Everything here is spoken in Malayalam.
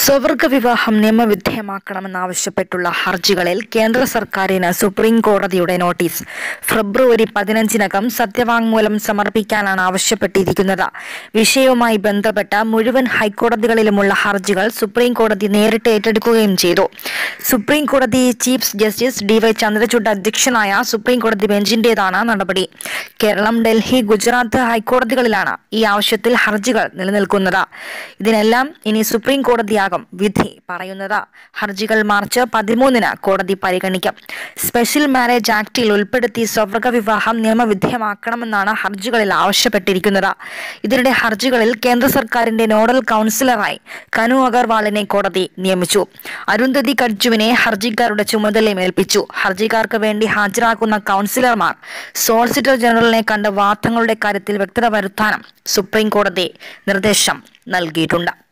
സ്വവർഗ വിവാഹം നിയമവിധേയമാക്കണമെന്നാവശ്യപ്പെട്ടുള്ള ഹർജികളിൽ കേന്ദ്ര സർക്കാരിന് സുപ്രീം കോടതിയുടെ നോട്ടീസ് ഫെബ്രുവരി പതിനഞ്ചിനകം സത്യവാങ്മൂലം സമർപ്പിക്കാനാണ് ആവശ്യപ്പെട്ടിരിക്കുന്നത് വിഷയവുമായി ബന്ധപ്പെട്ട മുഴുവൻ ഹൈക്കോടതികളിലുമുള്ള ഹർജികൾ സുപ്രീം കോടതി നേരിട്ട് ഏറ്റെടുക്കുകയും ചെയ്തു സുപ്രീം കോടതി chief justice D Y Chandrachud അധ്യക്ഷനായ സുപ്രീം കോടതി ബെഞ്ചിന്റേതാണ് നടപടി കേരളം ഡൽഹി ഗുജറാത്ത് ഹൈക്കോടതികളിലാണ് ഈ ആവശ്യത്തിൽ ഹർജികൾ നിലനിൽക്കുന്നത് ഇതിനെല്ലാം ഇനി സുപ്രീം കോടതിയാകും വിധി പറയുന്നത് ഹർജികൾ മാർച്ച് പതിമൂന്നിന് കോടതി പരിഗണിക്കും സ്പെഷ്യൽ മാരേജ് ആക്ടിൽ ഉൾപ്പെടുത്തി സ്വർഗ വിവാഹം നിയമവിധേയമാക്കണമെന്നാണ് ഹർജികളിൽ ആവശ്യപ്പെട്ടിരിക്കുന്നത് ഇതിനിടെ ഹർജികളിൽ കേന്ദ്ര സർക്കാരിന്റെ നോഡൽ കൗൺസിലറായി കനു അഗർവാളിനെ കോടതി നിയമിച്ചു അരുന്ധതി കഡ്ജുവിനെ ഹർജിക്കാരുടെ ചുമതലയും ഏൽപ്പിച്ചു ഹർജിക്കാർക്ക് വേണ്ടി ഹാജരാക്കുന്ന കൗൺസിലർമാർ സോളിസിറ്റർ ജനറലിനെ കണ്ട് വാദങ്ങളുടെ കാര്യത്തിൽ വ്യക്തത വരുത്താനും സുപ്രീം കോടതി നിർദ്ദേശം നൽകിയിട്ടുണ്ട്